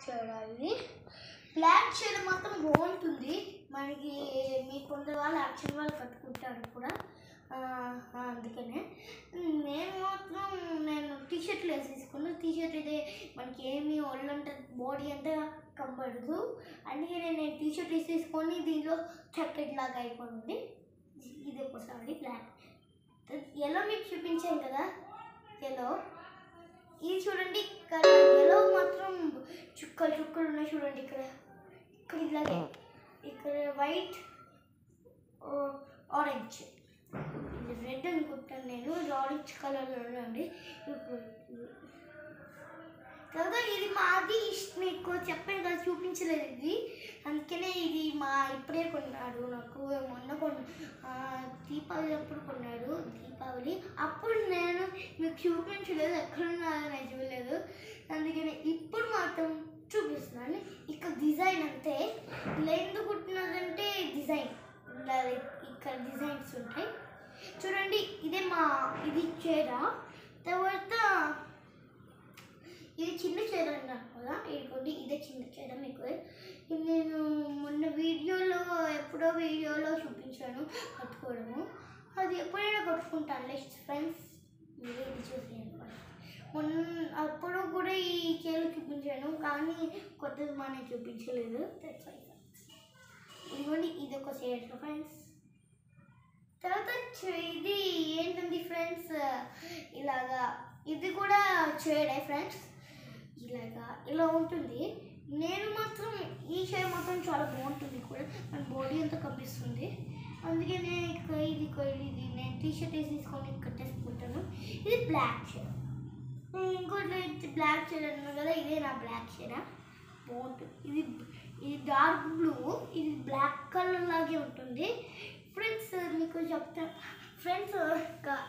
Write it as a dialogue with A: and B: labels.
A: చేయాలి black shade మాత్రం బాగుంటుంది మనకి మీ కొందరు వాళ్ళు యాక్షన్ వాళ్ళు కట్టుకుంటారు కూడా ఆ, ఆ, అందుకనే నేను మాత్రం నేను టీ షర్ట్లు వేసేసుకున్నాను టీ షర్ట్ అయితే మనకి ఏమి ఒళ్ళంటే బాడీ అంతా కనబడదు అందుకే నేను టీ షర్ట్ వేసేసుకొని దీనిలో చక్కటి లాగా అయిపోయింది ఇది ఒకసారి బ్లాక్ ఎల్లో మీకు చూపించాను కదా ఎల్లో ఇది చూడండి ఇక్కడ ఎల్లో మాత్రం చుక్కలు చుక్కలు ఉన్నాయి చూడండి ఇక్కడ ఇక్కడ ఇలాగే ఇక్కడ వైట్ ఆరెంజ్ ఇది రెడ్ అనుకుంటాను నేను ఇది ఆరెంజ్ కలర్లో ఉందండి ఇప్పుడు తర్వాత ఇది మాది ఇష్ట- మీకు చెప్పాను కదా చూపించలేదు ఇది అందుకనే ఇది మా ఇప్పుడే కొన్నాడు నాకు మొన్న కొన్న ఆ, దీపావళి అప్పుడు కొన్నాడు దీపావళి అప్పుడు నేను మీకు చూపించలేదు ఎక్కడున్నారో నేను చూడలేదు అందుకని ఇప్పుడు మాత్రం చూపిస్తున్నాను ఇక్కడ డిజైన్ అంతే ఇలా ఎందుకు కుట్టినారంటే డిజైన్ ఇలా ఇక్కడ డిజైన్స్ ఉంటాయి చూడండి ఇదే మా ఇది చీర తర్వాత ఇది చిన్న చీర అన్నారు కదా ఇదిగోండి ఇదే చిన్న చీర మీకు ఇది నేను మొన్న వీడియోలో ఎప్పుడో వీడియోలో చూపించాను కట్టుకోవడము అది ఎప్పుడైనా కట్టుకుంటాను ఫ్రెండ్స్ మీరు ఇది చూసేయండి మొన్న అప్పుడు కూడా ఈ చీర చూపించాను కానీ కొత్తది మా నేను చూపించలేదు That's why. ఇదిగోండి ఇది ఒక చీర ఫ్రెండ్స్ తర్వాత చ- ఇది ఏంటండి ఫ్రెండ్స్ ఇలాగా ఇది కూడా చేయడే ఫ్రెండ్స్ ఇలాగా ఇలా ఉంటుంది నేను మాత్రం ఈ షేర్ మాత్రం చాలా బాగుంటుంది కూడా మన బాడీ అంతా కనిపిస్తుంది అందుకే నేను ఇక్కడ ఇది ఇక్కడ ఇది నేను టీ షర్ట్ వేసి తీసుకొని కట్టేసుకుంటాను ఇది బ్లాక్ షేర్ ఇంకోటి బ్లాక్ షేర్ అన్నాను కదా ఇదే నా బ్లాక్ షేరా బాగుంటుంది ఇది ఇది డార్క్ బ్లూ ఇది బ్లాక్ కలర్ లాగే ఉంటుంది ఫ్రెండ్స్ మీకు చెప్తా ఫ్రెండ్స్